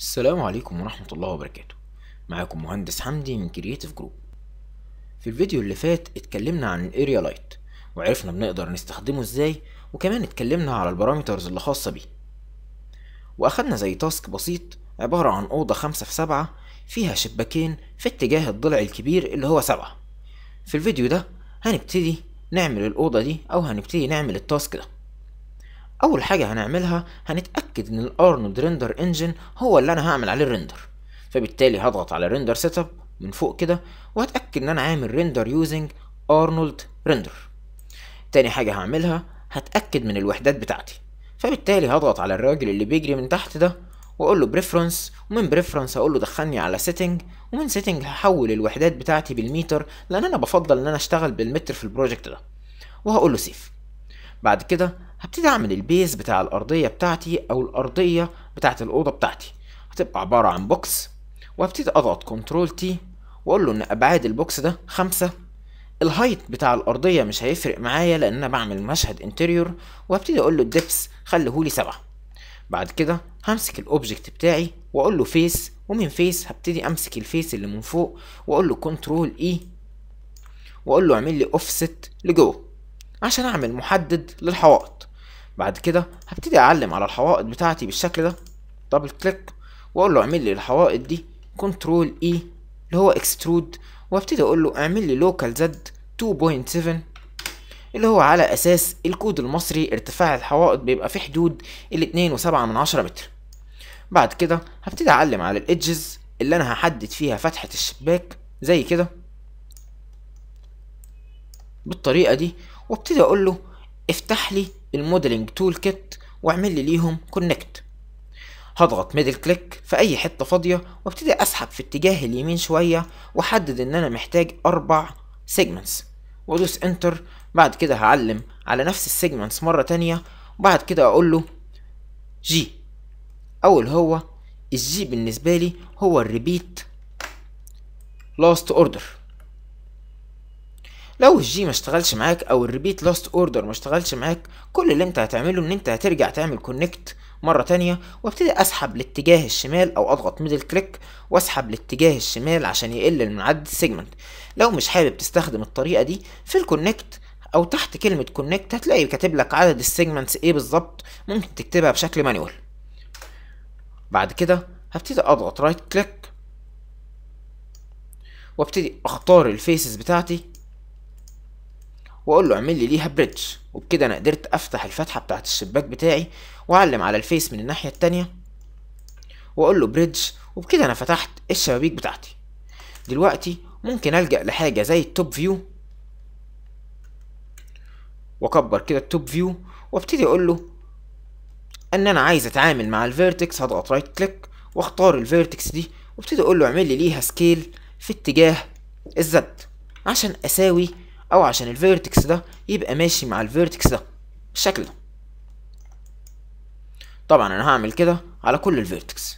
السلام عليكم ورحمة الله وبركاته معاكم مهندس حمدي من كرييتيف جروب في الفيديو اللي فات اتكلمنا عن الاريا لايت وعرفنا بنقدر نستخدمه ازاي وكمان اتكلمنا على البارامترز اللي خاصة بيه واخدنا زي تاسك بسيط عبارة عن أوضة خمسة في سبعة فيها شباكين في اتجاه الضلع الكبير اللي هو سبعة في الفيديو ده هنبتدي نعمل الأوضة دي أو هنبتدي نعمل التاسك ده اول حاجه هنعملها هنتاكد ان الارنولد ريندر انجن هو اللي انا هعمل عليه الريندر فبالتالي هضغط على ريندر سيت اب من فوق كده وهتاكد ان انا عامل ريندر يوزنج ارنولد ريندر تاني حاجه هعملها هتاكد من الوحدات بتاعتي فبالتالي هضغط على الراجل اللي بيجري من تحت ده واقول له بريفرنس ومن بريفرنس هقول له دخلني على سيتنج ومن سيتنج هحول الوحدات بتاعتي بالمتر لان انا بفضل ان انا اشتغل بالمتر في البروجكت ده وهقول له سيف بعد كده هبتدي اعمل البيز بتاع الارضيه بتاعتي او الارضيه بتاعت الاوضه بتاعتي هتبقى عباره عن بوكس وهبتدي اضغط كنترول تي واقول له ان ابعاد البوكس ده خمسة الهايت بتاع الارضيه مش هيفرق معايا لان انا بعمل مشهد انتريور وهبتدي اقول له الدبس خليهولي سبعة بعد كده همسك الاوبجكت بتاعي واقول له فيس ومن فيس هبتدي امسك الفيس اللي من فوق واقول له كنترول اي واقول له اعمل لي اوفست لجوه عشان اعمل محدد للحوائط بعد كده هبتدي اعلم على الحوائط بتاعتي بالشكل ده دبل كليك واقول له اعمل لي الحوائط دي كنترول اي اللي هو اكسترود وابتدي اقول له اعمل لي لوكال زد 2.7 اللي هو على اساس الكود المصري ارتفاع الحوائط بيبقى في حدود الاتنين وسبعة من عشرة متر بعد كده هبتدي اعلم على الادجز اللي انا هحدد فيها فتحة الشباك زي كده بالطريقة دي وابتدي اقول له افتح لي الموديلنج تول كيت واعمل لي ليهم كونكت هضغط ميدل كليك في اي حته فاضيه وابتدي اسحب في اتجاه اليمين شويه واحدد ان انا محتاج اربع سيجمنتس وادوس انتر بعد كده هعلم على نفس السيجمنتس مره تانية وبعد كده اقول له جي او اللي هو الجي بالنسبه لي هو الريبيت لاست اوردر لو الجي ما اشتغلش معاك او الريبيت لاست اوردر ما اشتغلش معاك كل اللي انت هتعمله ان انت هترجع تعمل كونكت مرة تانية وابتدي اسحب لاتجاه الشمال او اضغط ميدل كليك واسحب لاتجاه الشمال عشان يقل من عدد السيجمنت لو مش حابب تستخدم الطريقة دي في الكونكت او تحت كلمة كونكت هتلاقي كاتب لك عدد السيجمنتس ايه بالظبط ممكن تكتبها بشكل مانيوال بعد كده هبتدي اضغط رايت كليك وابتدي اختار الفيسز بتاعتي واقول له اعمل لي ليها بريدج وبكده انا قدرت افتح الفتحه بتاعت الشباك بتاعي واعلم على الفيس من الناحيه التانية واقول له بريدج وبكده انا فتحت الشبابيك بتاعتي دلوقتي ممكن الجا لحاجه زي التوب فيو واكبر كده التوب فيو وابتدي اقول له ان انا عايز اتعامل مع الفيرتكس هضغط رايت كليك واختار الفيرتكس دي وابتدي اقول له اعمل لي ليها سكيل في اتجاه الزد عشان اساوي او عشان الفيرتكس ده يبقى ماشي مع الفيرتكس ده بالشكل ده طبعا انا هعمل كده على كل الفيرتكس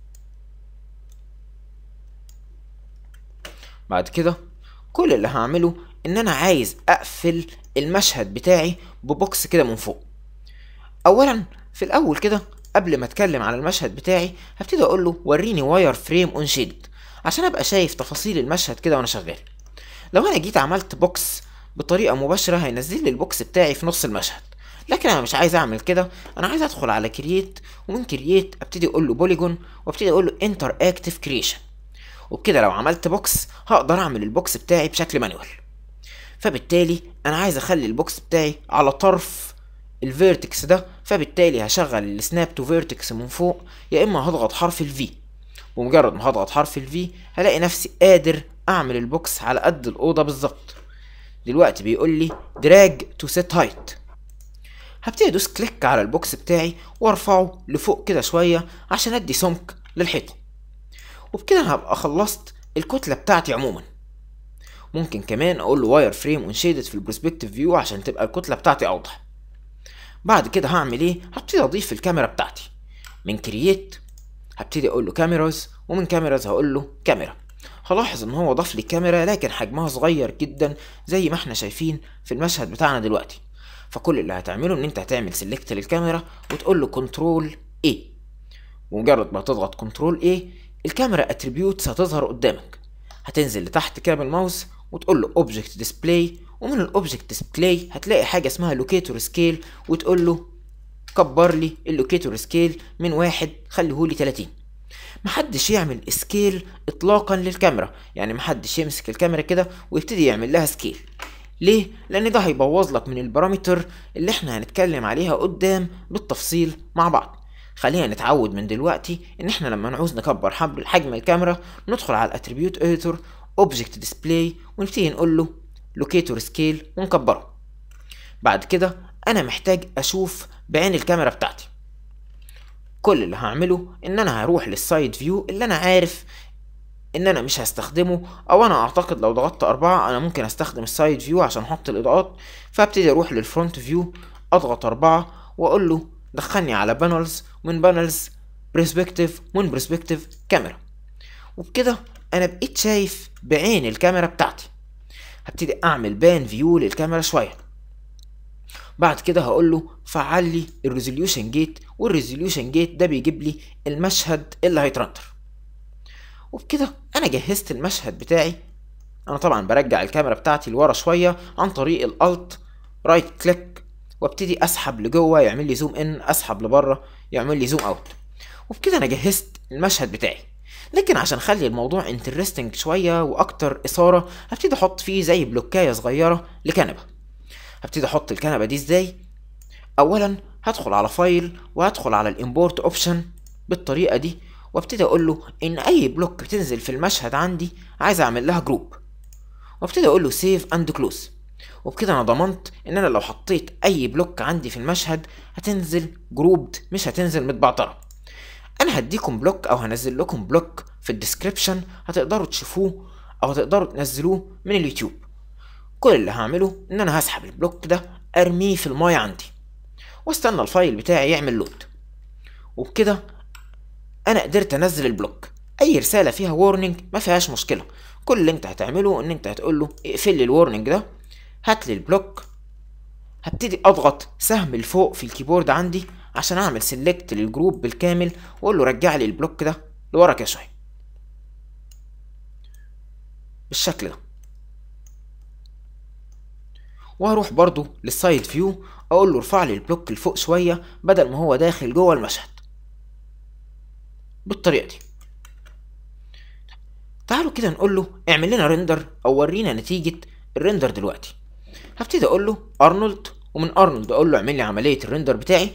بعد كده كل اللي هعمله ان انا عايز اقفل المشهد بتاعي ببوكس كده من فوق اولا في الاول كده قبل ما اتكلم على المشهد بتاعي هبتدي اقول له وريني واير فريم اون شيد عشان ابقى شايف تفاصيل المشهد كده وانا شغال لو انا جيت عملت بوكس بطريقه مباشره هينزل لي البوكس بتاعي في نص المشهد لكن انا مش عايز اعمل كده انا عايز ادخل على كرييت ومن كرييت ابتدي اقول له بوليجون وابتدي اقول له انتر اكتيف كرييشن وبكده لو عملت بوكس هقدر اعمل البوكس بتاعي بشكل مانوال فبالتالي انا عايز اخلي البوكس بتاعي على طرف الفيرتكس ده فبالتالي هشغل السناب تو فيرتكس من فوق يا اما هضغط حرف الفي ومجرد ما هضغط حرف الفي هلاقي نفسي قادر اعمل البوكس على قد الاوضه بالظبط دلوقتي بيقول لي دراج تو سيت هايت هبتدي ادوس كليك على البوكس بتاعي وارفعه لفوق كده شويه عشان ادي سمك للحيطه وبكده انا هبقى خلصت الكتله بتاعتي عموما ممكن كمان اقول له واير فريم انشيدد في البروسبكتيف فيو عشان تبقى الكتله بتاعتي اوضح بعد كده هعمل ايه هبتدي اضيف الكاميرا بتاعتي من كرييت هبتدي اقول له كاميراز ومن كاميراز هقول له كاميرا هلاحظ ان هو ضاف لي كاميرا لكن حجمها صغير جدا زي ما احنا شايفين في المشهد بتاعنا دلوقتي فكل اللي هتعمله ان انت هتعمل سيلكت للكاميرا وتقول له كنترول ايه ومجرد ما تضغط كنترول A الكاميرا اتريبيوتس هتظهر قدامك هتنزل لتحت كده بالماوس وتقول له اوبجكت ديسبلاي ومن الاوبجكت ديسبلاي هتلاقي حاجه اسمها لوكيتور سكيل وتقول له كبر لي اللوكيتور سكيل من واحد خليهولي 30 محدش يعمل سكيل اطلاقا للكاميرا يعني محدش يمسك الكاميرا كده ويبتدي يعمل لها سكيل ليه لان ده هيبوظ لك من البارامتر اللي احنا هنتكلم عليها قدام بالتفصيل مع بعض خلينا نتعود من دلوقتي ان احنا لما نعوز نكبر حجم حجم الكاميرا ندخل على الاتريبيوت اديتور اوبجكت ديسبلاي ونبتدي نقول له لوكيتور سكيل ونكبره بعد كده انا محتاج اشوف بعين الكاميرا بتاعتي كل اللي هعمله ان انا هروح للسايد فيو اللي انا عارف ان انا مش هستخدمه او انا اعتقد لو ضغطت اربعة انا ممكن استخدم السايد فيو عشان احط الاضاءات فابتدي اروح للفرونت فيو اضغط اربعة واقول له دخلني على بانلز من بانلز برسبكتيف من برسبكتيف كاميرا وبكده انا بقيت شايف بعين الكاميرا بتاعتي هبتدي اعمل بان فيو للكاميرا شويه بعد كده هقول له فعل لي الريزوليوشن جيت والريزوليوشن جيت ده بيجيب لي المشهد اللي هيترندر وبكده انا جهزت المشهد بتاعي انا طبعا برجع الكاميرا بتاعتي لورا شويه عن طريق الالت رايت كليك وابتدي اسحب لجوه يعمل لي زوم ان اسحب لبره يعمل لي زوم اوت وبكده انا جهزت المشهد بتاعي لكن عشان اخلي الموضوع انترستنج شويه واكتر اثاره هبتدي احط فيه زي بلوكايه صغيره لكنبه هبتدي احط الكنبه دي ازاي اولا هدخل على فايل وهدخل على الامبورت اوبشن بالطريقه دي وابتدي اقول له ان اي بلوك بتنزل في المشهد عندي عايز اعمل لها جروب وابتدي اقول له سيف اند كلوز وبكده انا ضمنت ان انا لو حطيت اي بلوك عندي في المشهد هتنزل جروبد مش هتنزل متبعتره انا هديكم بلوك او هنزل لكم بلوك في الديسكريبشن هتقدروا تشوفوه او هتقدروا تنزلوه من اليوتيوب كل اللي هعمله ان انا هسحب البلوك ده ارميه في المايه عندي واستنى الفايل بتاعي يعمل لود وبكده انا قدرت انزل البلوك اي رساله فيها وورنينج ما فيهاش مشكله كل اللي انت هتعمله ان انت هتقول له اقفل لي الورنينج ده هات لي البلوك هبتدي اضغط سهم لفوق في الكيبورد عندي عشان اعمل سيلكت للجروب بالكامل واقول له رجع لي البلوك ده لورا كده شويه بالشكل ده وهروح برضو للسايد فيو اقول له ارفع لي البلوك لفوق شويه بدل ما هو داخل جوه المشهد بالطريقه دي تعالوا كده نقول له اعمل لنا ريندر او ورينا نتيجه الريندر دلوقتي هبتدي اقول له ارنولد ومن ارنولد اقول له اعمل لي عمليه الريندر بتاعي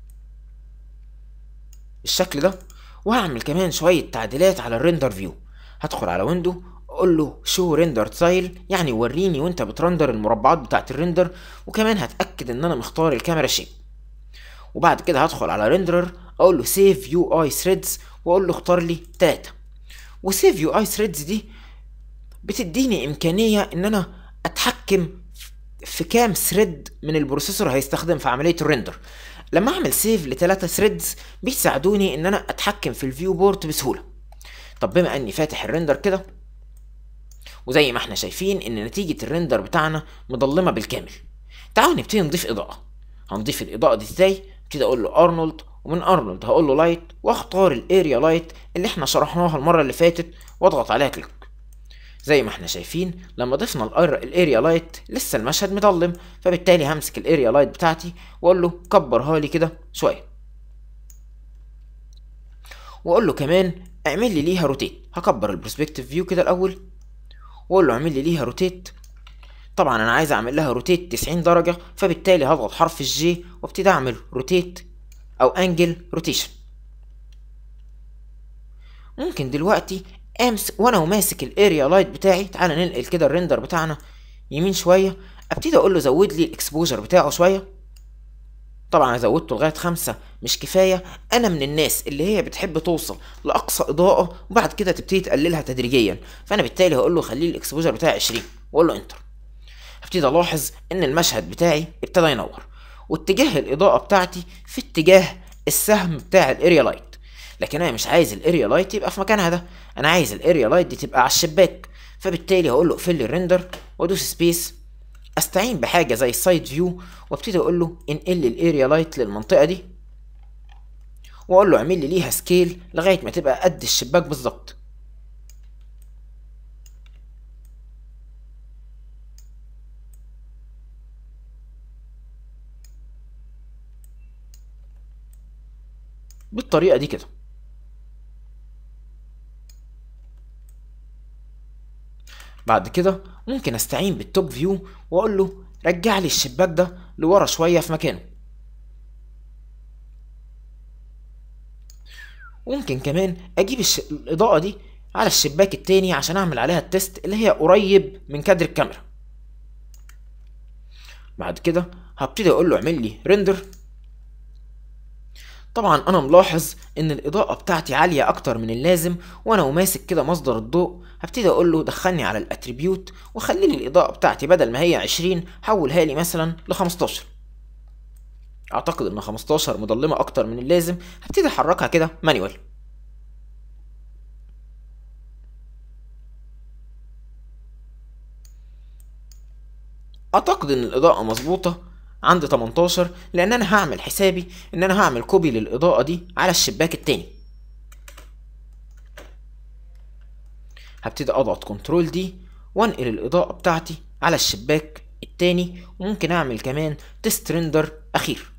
بالشكل ده وهعمل كمان شويه تعديلات على الريندر فيو هدخل على ويندو اقول له شو ريندر ستايل يعني وريني وانت بترندر المربعات بتاعه الريندر وكمان هتاكد ان انا مختار الكاميرا شيب وبعد كده هدخل على ريندرر اقول له سيف يو اي ثريدز واقول له اختار لي 3 وسيف يو اي ثريدز دي بتديني امكانيه ان انا اتحكم في كام ثريد من البروسيسور هيستخدم في عمليه الريندر لما اعمل سيف لثلاثة ثريدز بيساعدوني ان انا اتحكم في الفيو بورت بسهوله طب بما اني فاتح الريندر كده وزي ما احنا شايفين ان نتيجة الريندر بتاعنا مظلمة بالكامل تعالوا نبتدي نضيف اضاءة هنضيف الاضاءة دي ازاي ابتدي اقول له ارنولد ومن ارنولد هقول له لايت واختار الاريا لايت اللي احنا شرحناها المرة اللي فاتت واضغط عليها كليك زي ما احنا شايفين لما ضفنا الاريا لايت لسه المشهد مظلم فبالتالي همسك الاريا لايت بتاعتي واقول له كبرها لي كده شويه واقول له كمان اعمل لي ليها روتيت هكبر البرسبكتيف فيو كده الاول واقول له اعمل لي ليها روتيت طبعا انا عايز اعمل لها روتيت 90 درجه فبالتالي هضغط حرف الجي وابتدي اعمل روتيت او انجل روتيشن ممكن دلوقتي امس وانا وماسك الاريا لايت بتاعي تعالى ننقل كده الريندر بتاعنا يمين شويه ابتدي اقول له زود لي الاكسبوجر بتاعه شويه طبعا انا زودته لغايه خمسة مش كفايه انا من الناس اللي هي بتحب توصل لاقصى اضاءه وبعد كده تبتدي تقللها تدريجيا فانا بالتالي هقول له خلي لي الاكسبوجر بتاعي 20 واقول له انتر هبتدي الاحظ ان المشهد بتاعي ابتدى ينور واتجاه الاضاءه بتاعتي في اتجاه السهم بتاع الاريا لايت لكن انا مش عايز الاريا لايت يبقى في مكانها ده انا عايز الاريا لايت دي تبقى على الشباك فبالتالي هقول له اقفل لي الريندر وادوس سبيس استعين بحاجه زي السايد فيو وابتدي اقول له انقل لي الاريا لايت للمنطقه دي واقول له اعمل لي ليها سكيل لغايه ما تبقى قد الشباك بالظبط بالطريقه دي كده بعد كده ممكن استعين بالتوب فيو واقول له رجع لي الشباك ده لورا شويه في مكانه وممكن كمان اجيب الش... الاضاءه دي على الشباك التاني عشان اعمل عليها التست اللي هي قريب من كادر الكاميرا بعد كده هبتدي اقول له اعمل لي ريندر طبعا انا ملاحظ ان الاضاءه بتاعتي عاليه اكتر من اللازم وانا وماسك كده مصدر الضوء هبتدي اقول له دخلني على الاتريبيوت وخلي لي الاضاءه بتاعتي بدل ما هي 20 حولها لي مثلا ل 15 اعتقد ان 15 مظلمه اكتر من اللازم هبتدي احركها كده مانيوال اعتقد ان الاضاءه مظبوطه عند 18 لان انا هعمل حسابي ان انا هعمل كوبي للاضاءه دي على الشباك التاني هبتدي اضغط كنترول دي وانقل الاضاءه بتاعتي على الشباك التاني وممكن اعمل كمان تيست ريندر اخير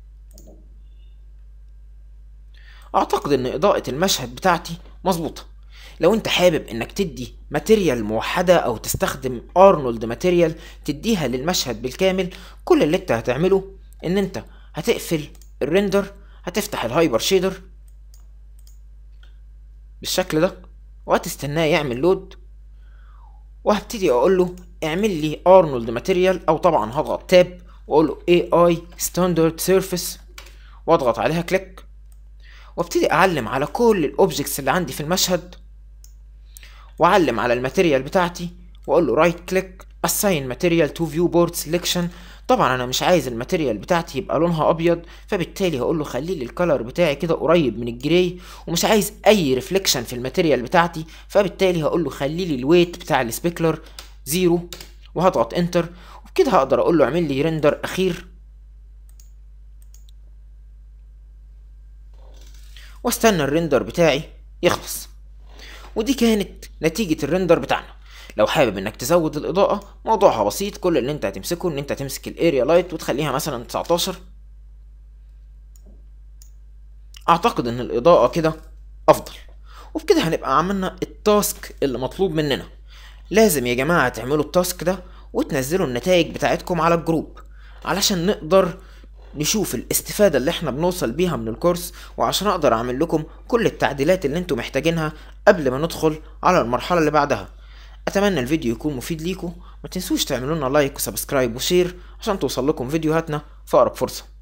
اعتقد ان اضاءة المشهد بتاعتي مظبوطة لو انت حابب انك تدي ماتيريال موحدة او تستخدم ارنولد ماتيريال تديها للمشهد بالكامل كل اللي انت هتعمله ان انت هتقفل الريندر هتفتح الهايبر شيدر بالشكل ده وهتستناه يعمل لود وهبتدي اقول له اعمل لي ارنولد ماتيريال او طبعا هضغط تاب واقول له اي اي ستاندرد سيرفيس واضغط عليها كليك وابتدي اعلم على كل الاوبجكتس اللي عندي في المشهد واعلم على الماتيريال بتاعتي واقول له رايت كليك assign material to viewport selection طبعا انا مش عايز الماتيريال بتاعتي يبقى لونها ابيض فبالتالي هقول له خلي لي الكلر بتاعي كده قريب من الجراي ومش عايز اي ريفليكشن في الماتيريال بتاعتي فبالتالي هقول له خلي لي الويت بتاع السبيكلر زيرو وهضغط انتر وبكده هقدر اقول له اعمل لي ريندر اخير واستنى الريندر بتاعي يخلص ودي كانت نتيجة الريندر بتاعنا لو حابب انك تزود الاضاءة موضوعها بسيط كل اللي انت هتمسكه ان انت تمسك الاريا لايت وتخليها مثلا 19 اعتقد ان الاضاءة كده افضل وبكده هنبقى عملنا التاسك اللي مطلوب مننا لازم يا جماعة تعملوا التاسك ده وتنزلوا النتائج بتاعتكم على الجروب علشان نقدر نشوف الاستفادة اللي احنا بنوصل بيها من الكورس وعشان اقدر اعمل لكم كل التعديلات اللي انتم محتاجينها قبل ما ندخل على المرحلة اللي بعدها اتمنى الفيديو يكون مفيد ليكم ما تنسوش تعملوا لنا لايك وسبسكرايب وشير عشان توصل لكم فيديوهاتنا في اقرب فرصه